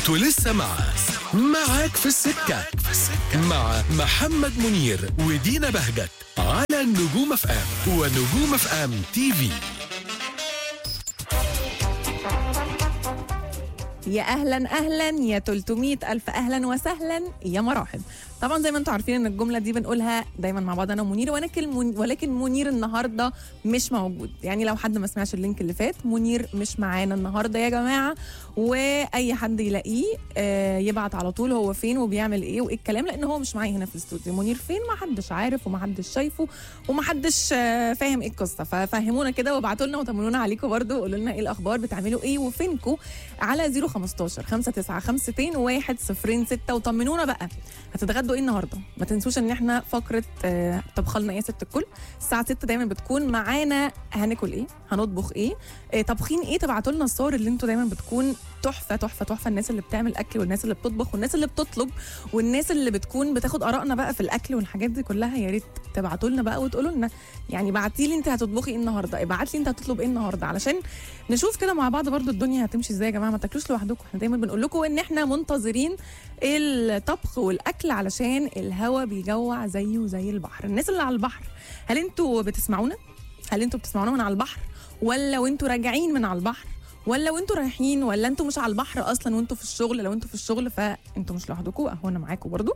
انتوا لسه مع معاك في السكة مع محمد منير ودينا بهجت على النجوم اف ام ونجوم اف ام تي في يا اهلا اهلا يا 300 الف اهلا وسهلا يا مراحب طبعا زي ما انتم عارفين ان الجمله دي بنقولها دايما مع بعض انا ومنير ولكن من ولكن منير النهارده مش موجود يعني لو حد ما سمعش اللينك اللي فات منير مش معانا النهارده يا جماعه واي حد يلاقيه آه، يبعت على طول هو فين وبيعمل ايه وايه الكلام لان هو مش معايا هنا في الاستوديو منير فين ما حدش عارف وما حدش شايفه وما حدش آه، فاهم ايه القصه ففهمونا كده وابعتوا لنا وطمنونا عليكم برده وقولوا لنا ايه الاخبار بتعملوا ايه وفينكم على 015 5952 106 وطمنونا بقى هتتغدوا ايه النهارده ما تنسوش ان احنا فقره آه، طبخ لنا ايه يا ست الكل الساعه 6 دايما بتكون معانا هناكل ايه هنطبخ ايه آه، طابخين ايه تبعتوا لنا الصور اللي انتوا دايما بتكون تحفه تحفه تحفه الناس اللي بتعمل اكل والناس اللي بتطبخ والناس اللي بتطلب والناس اللي بتكون بتاخد ارائنا بقى في الاكل والحاجات دي كلها يا ريت تبعتوا لنا بقى وتقولوا لنا يعني بعتي لي انت هتطبخي ايه النهارده ابعت لي انت هتطلب ايه النهارده علشان نشوف كده مع بعض برضو الدنيا هتمشي ازاي يا جماعه ما تاكلوش لوحدكم احنا دايما بنقول لكم ان احنا منتظرين الطبخ والاكل علشان الهوا بيجوع زيه زي البحر الناس اللي على البحر هل انتوا بتسمعونا هل انتوا بتسمعونا من على البحر ولا وانتوا راجعين من على البحر ولا وانتوا رايحين ولا انتوا مش على البحر اصلا وانتوا في الشغل لو انتوا في الشغل فانتوا مش لوحدكم اهو انا معاكم برضو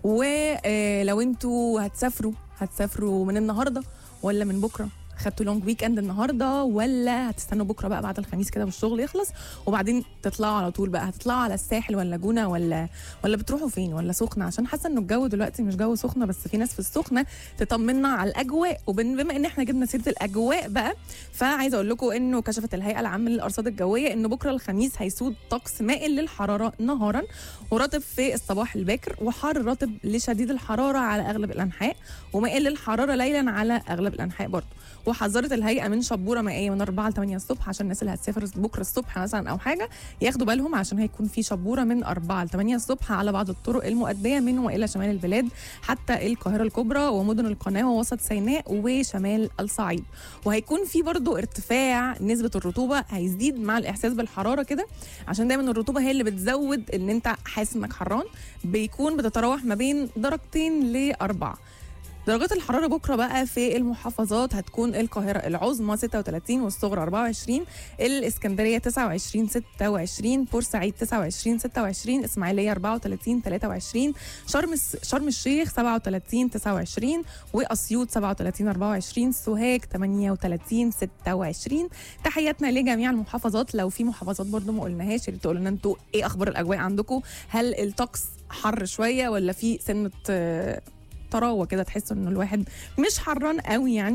ولو انتوا هتسافروا هتسافروا من النهارده ولا من بكره خدتوا لونج ويك اند النهارده ولا هتستنوا بكره بقى بعد الخميس كده والشغل يخلص وبعدين تطلعوا على طول بقى هتطلعوا على الساحل ولا جونه ولا ولا بتروحوا فين ولا سخنه عشان حاسه انه الجو دلوقتي مش جو سخنه بس في ناس في السخنه تطمنا على الاجواء وبما ان احنا جبنا سيره الاجواء بقى فعايزه اقول لكم انه كشفت الهيئه العامه للارصاد الجويه ان بكره الخميس هيسود طقس مائل للحراره نهارا ورطب في الصباح الباكر وحار رطب لشديد الحراره على اغلب الانحاء ومائل للحراره ليلا على اغلب الانحاء برضه وحذرت الهيئه من شبوره مائيه من 4 ل 8 الصبح عشان الناس اللي هتسافر بكره الصبح مثلا او حاجه ياخدوا بالهم عشان هيكون في شبوره من 4 ل 8 الصبح على بعض الطرق المؤديه من والى شمال البلاد حتى القاهره الكبرى ومدن القناه ووسط سيناء وشمال الصعيد وهيكون في برضو ارتفاع نسبه الرطوبه هيزيد مع الاحساس بالحراره كده عشان دايما الرطوبه هي اللي بتزود ان انت حاسس انك حران بيكون بتتراوح ما بين درجتين لاربعه درجات الحرارة بكرة بقى في المحافظات هتكون القاهرة العظمى 36 والصغرى 24 الإسكندرية 29 26 بورسعيد 29 26 إسماعيلية 34 23 شرم شرم الشيخ 37 29 وأسيوط 37 24 سوهاج 38 26 تحياتنا لجميع المحافظات لو في محافظات برضو ما قلناهاش يا ريت تقولوا لنا انتوا ايه اخبار الاجواء عندكم هل الطقس حر شويه ولا في سنه آه، طراوه كده تحسوا ان الواحد مش حران قوي يعني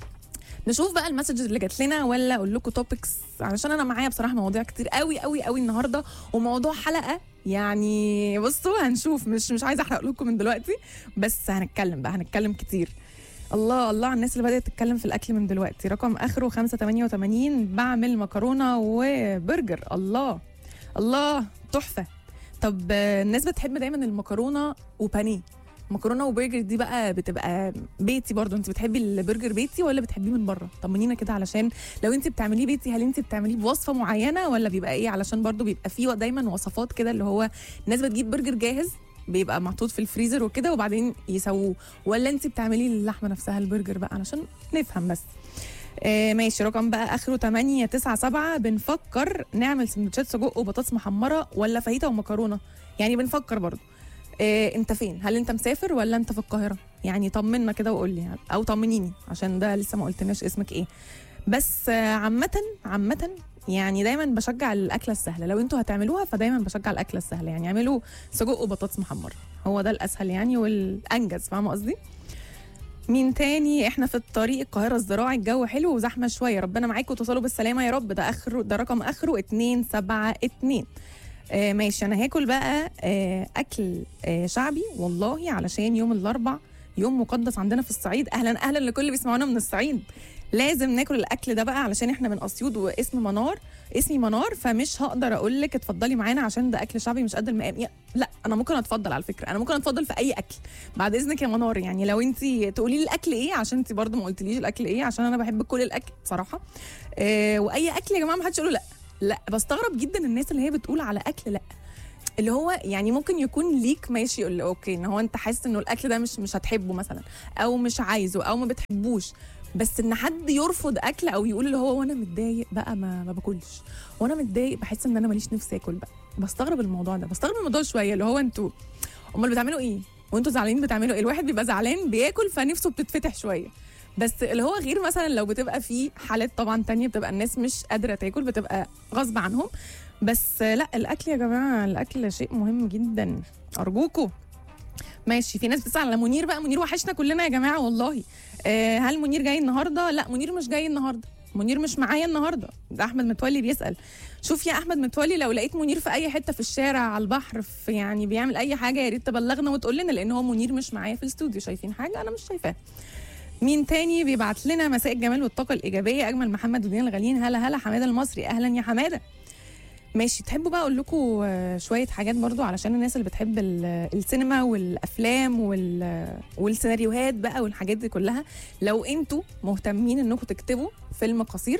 نشوف بقى المسجز اللي جات لنا ولا اقول لكم توبكس علشان انا معايا بصراحه مواضيع كتير قوي قوي قوي النهارده وموضوع حلقه يعني بصوا هنشوف مش مش عايزه احرق لكم من دلوقتي بس هنتكلم بقى هنتكلم كتير الله الله على الناس اللي بدات تتكلم في الاكل من دلوقتي رقم اخره 588 بعمل مكرونه وبرجر الله الله تحفه طب آه، الناس بتحب دايما المكرونه وبانيه مكرونه وبرجر دي بقى بتبقى بيتي برضو انت بتحبي البرجر بيتي ولا بتحبيه من بره طمنينا كده علشان لو انت بتعمليه بيتي هل انت بتعمليه بوصفه معينه ولا بيبقى ايه علشان برضو بيبقى فيه دايما وصفات كده اللي هو الناس بتجيب برجر جاهز بيبقى محطوط في الفريزر وكده وبعدين يسووه ولا انت بتعملي اللحمه نفسها البرجر بقى علشان نفهم بس آه ماشي رقم بقى اخره 8 9 7 بنفكر نعمل سندوتشات سجق وبطاطس محمره ولا فاهيتا ومكرونه يعني بنفكر برضو إيه انت فين هل انت مسافر ولا انت في القاهره يعني طمنا كده وقول لي او طمنيني عشان ده لسه ما قلتناش اسمك ايه بس آه، عامه عامه يعني دايما بشجع الاكله السهله لو انتوا هتعملوها فدايما بشجع الاكله السهله يعني اعملوا سجق وبطاطس محمر هو ده الاسهل يعني والانجز فاهمه قصدي مين تاني احنا في الطريق القاهره الزراعي الجو حلو وزحمه شويه ربنا معاكم توصلوا بالسلامه يا رب ده اخره ده رقم اخره 272 آه ماشي انا هاكل بقى آه اكل آه شعبي والله علشان يوم الاربع يوم مقدس عندنا في الصعيد اهلا اهلا لكل اللي بيسمعونا من الصعيد لازم ناكل الاكل ده بقى علشان احنا من اسيوط واسم منار اسمي منار فمش هقدر اقول لك اتفضلي معانا عشان ده اكل شعبي مش قد المقام يا- لا انا ممكن اتفضل على فكره انا ممكن اتفضل في اي اكل بعد اذنك يا منار يعني لو انت تقولي لي الاكل ايه عشان انت برضو ما قلتليش الاكل ايه عشان انا بحب كل الاكل بصراحه آه واي اكل يا جماعه ما حدش يقول له لا لا بستغرب جدا الناس اللي هي بتقول على اكل لا اللي هو يعني ممكن يكون ليك ماشي يقول اوكي ان هو انت حاسس انه الاكل ده مش مش هتحبه مثلا او مش عايزه او ما بتحبوش بس ان حد يرفض اكل او يقول اللي هو وانا متضايق بقى ما, ما باكلش وانا متضايق بحس ان انا ماليش نفسي اكل بقى بستغرب الموضوع ده بستغرب الموضوع شويه اللي هو انتوا امال بتعملوا ايه وانتوا زعلانين بتعملوا ايه الواحد بيبقى زعلان بياكل فنفسه بتتفتح شويه بس اللي هو غير مثلا لو بتبقى في حالات طبعا تانية بتبقى الناس مش قادره تاكل بتبقى غصب عنهم بس لا الاكل يا جماعه الاكل شيء مهم جدا ارجوكوا ماشي في ناس بتسال على منير بقى منير وحشنا كلنا يا جماعه والله آه هل منير جاي النهارده لا منير مش جاي النهارده منير مش معايا النهارده ده احمد متولي بيسال شوف يا احمد متولي لو لقيت منير في اي حته في الشارع على البحر في يعني بيعمل اي حاجه يا ريت تبلغنا وتقول لنا لان هو منير مش معايا في الاستوديو شايفين حاجه انا مش شايفاها مين تاني بيبعت لنا مساء الجمال والطاقه الايجابيه اجمل محمد ودين الغاليين هلا هلا حماده المصري اهلا يا حماده ماشي تحبوا بقى اقول لكم آه، شويه حاجات برضو علشان الناس اللي بتحب ال- السينما والافلام وال- والسيناريوهات بقى والحاجات دي كلها لو انتوا مهتمين انكم تكتبوا فيلم قصير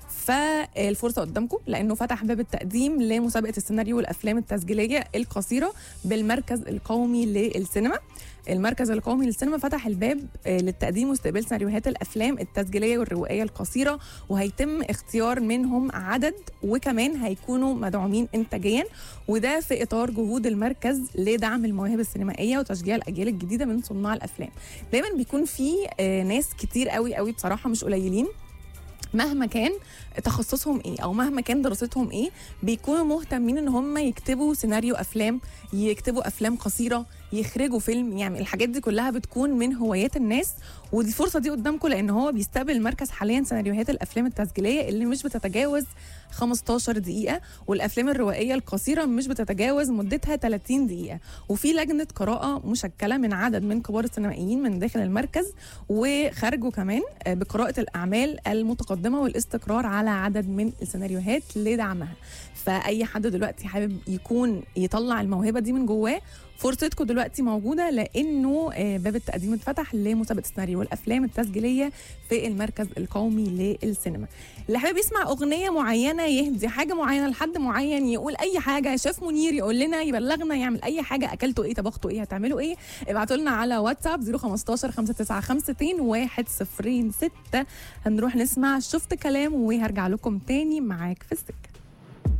فالفرصه قدامكم لانه فتح باب التقديم لمسابقه السيناريو والافلام التسجيليه القصيره بالمركز القومي للسينما المركز القومي للسينما فتح الباب آه، للتقديم واستقبال سيناريوهات الافلام التسجيليه والروائيه القصيره وهيتم اختيار منهم عدد وكمان هيكونوا مدعومين انتاجيا وده في اطار جهود المركز لدعم المواهب السينمائيه وتشجيع الاجيال الجديده من صناع الافلام دايما بيكون في آه، ناس كتير قوي قوي بصراحه مش قليلين مهما كان تخصصهم ايه او مهما كان دراستهم ايه بيكونوا مهتمين ان هم يكتبوا سيناريو افلام يكتبوا افلام قصيره يخرجوا فيلم يعني الحاجات دي كلها بتكون من هوايات الناس ودي الفرصه دي قدامكم لان هو بيستقبل المركز حاليا سيناريوهات الافلام التسجيليه اللي مش بتتجاوز 15 دقيقه والافلام الروائيه القصيره مش بتتجاوز مدتها 30 دقيقه وفي لجنه قراءه مشكله من عدد من كبار السينمائيين من داخل المركز وخارجه كمان آه، بقراءه الاعمال المتقدمه والاستقرار على عدد من السيناريوهات لدعمها فاي حد دلوقتي حابب يكون يطلع الموهبه دي من جواه فرصتكم دلوقتي موجوده لانه آه، باب التقديم اتفتح لمسابقه السيناريو والافلام التسجيليه في المركز القومي للسينما اللي حابب يسمع اغنيه معينه يهدي حاجه معينه لحد معين يقول اي حاجه شاف منير يقول لنا يبلغنا يعمل اي حاجه اكلتوا ايه طبختوا ايه هتعملوا ايه ابعتوا لنا على واتساب 015 595 106 هنروح نسمع شفت كلام وهرجع لكم تاني معاك في السكه